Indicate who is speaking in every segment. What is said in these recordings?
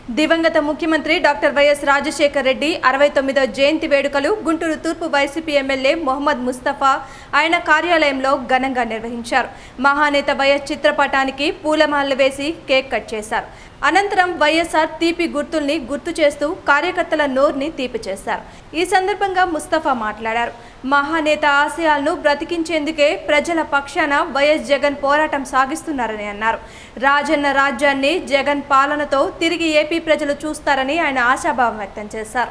Speaker 1: దివంగత ముఖ్యమంత్రి doctor YS Rajasekhar Reddy అరవై తొమ్మిదో జయంతి వేడుకలు గుంటూరు తూర్పు వైసీపీ ఎమ్మెల్యే మొహమ్మద్ ముస్తఫా ఆయన కార్యాలయంలో ఘనంగా నిర్వహించారు మహానేత వైఎస్ చిత్రపటానికి పూలమాలలు వేసి కేక్ కట్ చేశారు అనంతరం వైఎస్ఆర్ తీపి గుర్తుల్ని గుర్తు చేస్తూ కార్యకర్తల నోర్ని తీపి చేశారు ఈ సందర్భంగా ముస్తఫా మాట్లాడారు మహానేత ఆశయాలను బ్రతికించేందుకే ప్రజల పక్షాన వైఎస్ జగన్ పోరాటం సాగిస్తున్నారని అన్నారు రాజన్న రాజ్యాన్ని జగన్ పాలనతో తిరిగి ఏపీ ప్రజలు చూస్తారని ఆయన ఆశాభావం వ్యక్తం చేశారు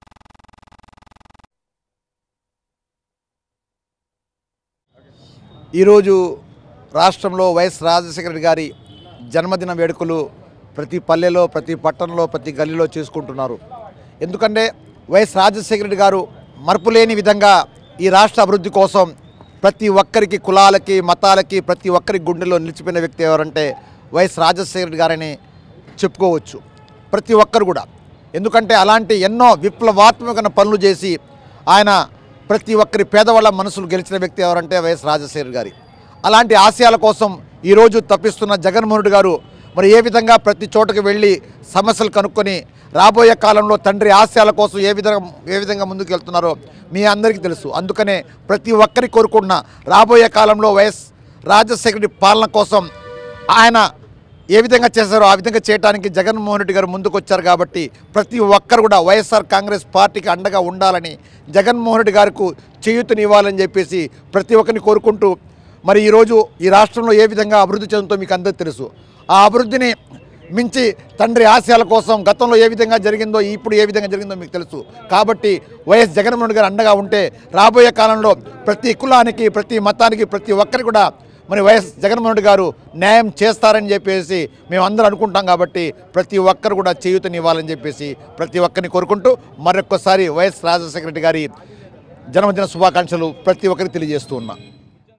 Speaker 2: ఈరోజు రాష్ట్రంలో వైఎస్ రాజశేఖర రెడ్డి గారి జన్మదిన వేడుకలు ప్రతి పల్లెలో ప్రతి పట్టణంలో ప్రతి గల్లీలో చేసుకుంటున్నారు ఎందుకంటే వైఎస్ రాజశేఖర రెడ్డి గారు మరపులేని విధంగా ఈ రాష్ట్ర అభివృద్ధి కోసం ప్రతి ఒక్కరికి కులాలకి మతాలకి ప్రతి ఒక్కరి గుండెలో నిలిచిపోయిన వ్యక్తి ఎవరంటే వైఎస్ రాజశేఖర రెడ్డి గారని చెప్పుకోవచ్చు ప్రతి ఒక్కరు కూడా ఎందుకంటే అలాంటి ఎన్నో విప్లవాత్మకమైన పనులు చేసి ఆయన ప్రతి ఒక్కరి పేదవాళ్ళ మనసులు గెలిచిన వ్యక్తి ఎవరంటే వైఎస్ రాజశేఖర్ గారి అలాంటి ఆశయాల కోసం ఈరోజు తప్పిస్తున్న జగన్మోహన్ రెడ్డి గారు మరి ఏ విధంగా ప్రతి చోటకి వెళ్ళి సమస్యలు కనుక్కొని రాబోయే కాలంలో తండ్రి ఆశయాల కోసం ఏ విధంగా ఏ విధంగా ముందుకు వెళ్తున్నారో మీ అందరికీ తెలుసు అందుకనే ప్రతి ఒక్కరి కోరుకుంటున్న రాబోయే కాలంలో వైఎస్ రాజశేఖర రెడ్డి పాలన కోసం ఆయన ఏ విధంగా చేశారో ఆ విధంగా చేయడానికి జగన్మోహన్ రెడ్డి గారు ముందుకు వచ్చారు కాబట్టి ప్రతి ఒక్కరు కూడా వైఎస్ఆర్ కాంగ్రెస్ పార్టీకి అండగా ఉండాలని జగన్మోహన్ రెడ్డి గారికి చేయూతనివ్వాలని చెప్పేసి ప్రతి ఒక్కరిని కోరుకుంటూ మరి ఈరోజు ఈ రాష్ట్రంలో ఏ విధంగా అభివృద్ధి చెందుతో మీకు అందరికీ తెలుసు ఆ అభివృద్ధిని మించి తండ్రి ఆశయాల కోసం గతంలో ఏ విధంగా జరిగిందో ఇప్పుడు ఏ విధంగా జరిగిందో మీకు తెలుసు కాబట్టి వైఎస్ జగన్మోహన్ రెడ్డి గారు అండగా ఉంటే రాబోయే కాలంలో ప్రతి కులానికి ప్రతి మతానికి ప్రతి ఒక్కరికి కూడా మరి వైఎస్ జగన్మోహన్ రెడ్డి గారు న్యాయం చేస్తారని చెప్పేసి మేము అందరూ అనుకుంటాం కాబట్టి ప్రతి ఒక్కరు కూడా చేయూతనివ్వాలని చెప్పేసి ప్రతి ఒక్కరిని కోరుకుంటూ మరొక్కసారి వైఎస్ రాజశేఖర రెడ్డి గారి జన్మదిన శుభాకాంక్షలు ప్రతి ఒక్కరికి తెలియజేస్తూ ఉన్నా